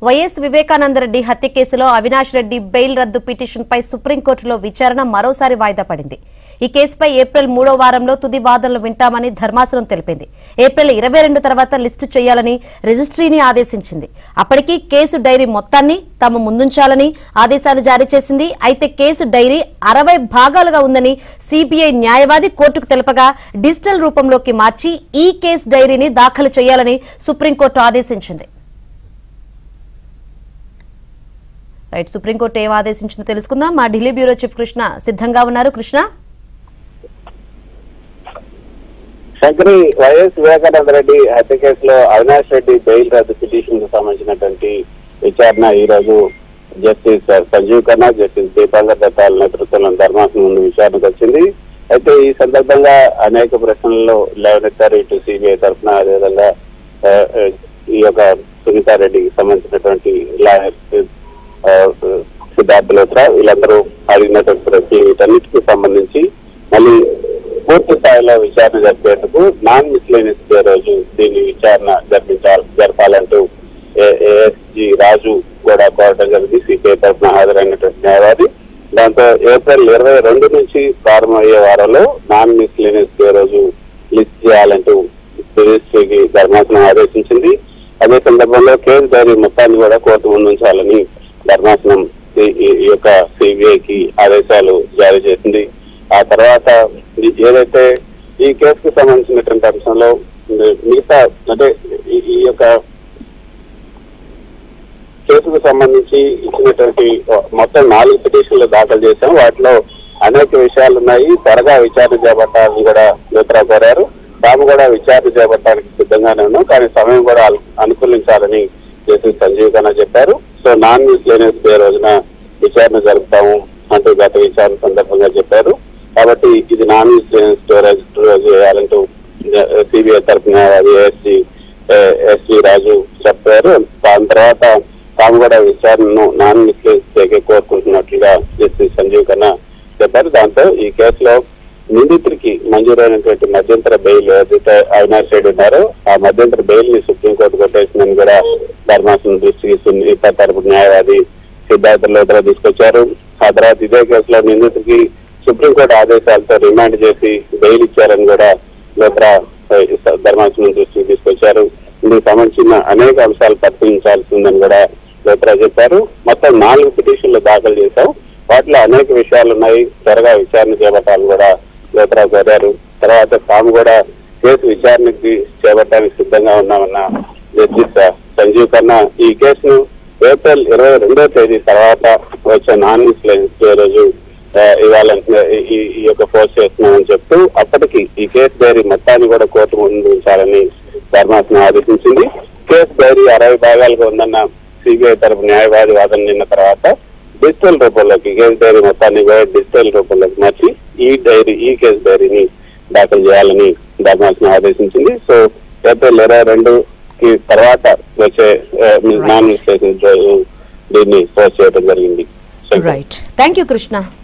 YS Vivekananda Reddy హత్య కేసులో Avinash Reddy bail రద్దు పిటిషన్పై సుప్రీంకోర్టులో విచారణ మరోసారి వాయిదా పడింది ఈ కేసుపై ఏప్రిల్ మూడో వారంలో తుది వాదనలు వింటామని ధర్మాసనం తెలిపింది ఏప్రిల్ ఇరవై రెండు తర్వాత లిస్టు చేయాలని రిజిస్ట్రీని ఆదేశించింది అప్పటికి కేసు డైరీ మొత్తాన్ని తాము ముందుంచాలని ఆదేశాలు జారీ చేసింది అయితే కేసు డైరీ అరవై భాగాలుగా ఉందని సిబిఐ న్యాయవాది కోర్టుకు తెలపగా డిజిటల్ రూపంలోకి మార్చి ఈ కేసు డైరీని దాఖలు చేయాలని సుప్రీంకోర్టు ఆదేశించింది రైట్ సుప్రీంకోర్టు ఏం ఆదేశించిందో తెలుసుకుందాం మా ఢిల్లీ బ్యూరో చీఫ్ కృష్ణ సిద్ధంగా ఉన్నారు కృష్ణ శంకరి వైఎస్ వివేకానంద రెడ్డి హత్య కేసులో అవినాష్ రెడ్డి బెయిల్ రద్దు పిటిషన్ కు సంబంధించినటువంటి విచారణ ఈ రోజు జస్టిస్ సంజీవ్ ఖన్నా జస్టిస్ దీపాంకర్ దత్తాల నేతృత్వంలో ధర్మాసనం ముందు విచారణకు వచ్చింది అయితే ఈ సందర్భంగా అనేక ప్రశ్నల్లో లేవనెత్తారు ఇటు సిబిఐ తరఫున అదేవిధంగా ఆ, ఆ, ఈ యొక్క సునీతారెడ్డికి సంబంధించినటువంటి లాయర్ ఆ, సిద్ధార్థ లోత్రా వీళ్ళందరూ అడిగినటువంటి ప్రశ్నలు వీటన్నిటికీ సంబంధించి మళ్ళీ పూర్తి స్థాయిలో విచారణ జరిపేందుకు నాన్ మిస్లేనియస్ డే రోజు దీన్ని విచారణ జరిపించాలి జరపాలంటూ ఏఎస్జి రాజు కూడా కోరటం జరిగింది సిపిఐ తరఫున హాజరైనటువంటి న్యాయవాది దాంతో ఏప్రిల్ ఇరవై రెండు నుంచి ప్రారంభమయ్యే వారంలో నాన్ మిస్లేనియస్ డే రోజు లిస్ట్ చేయాలంటూ రిజిస్ట్రీకి ధర్మాసనం ఆదేశించింది అదే సందర్భంలో కేసు డైరీ మొత్తాన్ని కూడా కోర్టు ముందుంచాలని ధర్మాసనం ఈ- ఈ ఈ యొక్క సిబిఐకి ఆదేశాలు జారీ చేసింది ఆ తర్వాత ఈ- ఏదైతే ఈ కేసుకు సంబంధించినటువంటి అంశంలో మి- మిగతా అంటే ఈ- ఈ యొక్క కేసుకు సంబంధించి ఇచ్చినటువంటి మొత్తం నాలుగు పిటిషన్లు దాఖలు చేశాం వాటిలో అనేక విషయాలు ఉన్నాయి త్వరగా విచారణ చేపట్టాలని కూడా మిత్రా కోరారు తాము కూడా విచారణ చేపట్టడానికి సిద్ధంగానే ఉన్నాం కానీ సమయం కూడా అను- అనుకూలించాలని జస్టిస్ సంజీవ్ ఖన్నా చెప్పారు సో నాన్ మిస్లేనియస్ డే రోజున విచారణ జరుపుతాము అంటూ గత విచారణ సందర్భంగా చెప్పారు కాబట్టి ఇది నాన్ మిస్లేనియస్ డే రోజు రోజు చేయాలంటూ సిబిఐ తరఫున ఏఎస్సీ ఎస్వి రాజు చెప్పారు దాని తర్వాత తాము కూడా విచారణను నాన్ మిస్లేస్ చేకే కోరుకుంటున్నట్లుగా జస్టిస్ సంజీవ్ ఖన్నా చెప్పారు దాంతో ఈ కేసులో నిందితుడికి మంజూరైనటువంటి మధ్యంతర బెయిల్ ఏదైతే అవినాష్ రెడ్డి ఉన్నారో ఆ మధ్యంతర బెయిల్ ని సుప్రీంకోర్టు కొట్టేసిందని కూడా ధర్మాసనం దృష్టికి సునీత తరపు న్యాయవాది సిద్ధార్థ లోతర తీసుకొచ్చారు ఆ తర్వాత ఇదే కేసులో నిందితుడికి సుప్రీంకోర్టు ఆదేశాలతో రిమాండ్ చేసి బెయిల్ ఇచ్చారని కూడా లోతరా ధర్మాసనం దృష్టికి తీసుకొచ్చారు ఇందుకు సంబంధించిన అనేక అంశాలు పరిశీలించాల్సిందని కూడా లోతరా చెప్పారు మొత్తం నాలుగు పిటిషన్లు దాఖలు చేశాం వాటిలో అనేక విషయాలు ఉన్నాయి త్వరగా విచారణ చేపట్టాలని కూడా లోతరా కోరారు తర్వాత తాము కూడా కేసు విచారణకి చేపట్టడానికి సిద్ధంగా ఉన్నామన్న జస్టిస్ సంజీవ్ ఖన్నా ఈ కేసును ఏప్రిల్ ఇరవై రెండో తేదీ తర్వాత వచ్చే నాన్ మిస్లెన్స్ రోజు ఆ, ఇవాళ ఈ- ఈ ఈ యొక్క పోస్ట్ చేస్తున్నామని చెప్తూ అప్పటికి ఈ కేసు డైరీ మొత్తాన్ని కూడా కోర్టు ముందు ఉంచాలని ధర్మాసనం ఆదేశించింది కేసు డైరీ అరవై భాగాలుగా ఉందన్న సిబిఐ తరపు న్యాయవాది వాదన నిన్న తర్వాత డిజిటల్ రూపంలోకి కేసు డైరీ మొత్తాన్ని కూడా డిజిటల్ రూపంలోకి మార్చి ఈ డైరీ ఈ కేసు డైరీని దాఖలు చేయాలని ధర్మాసనం ఆదేశించింది సో ఏప్రిల్ ఇరవై రెండు కి తర్వాత వచ్చే నాన్ రోజు దీన్ని పోస్ట్ చేయడం జరిగింది రైట్ థ్యాంక్ యూ కృష్ణ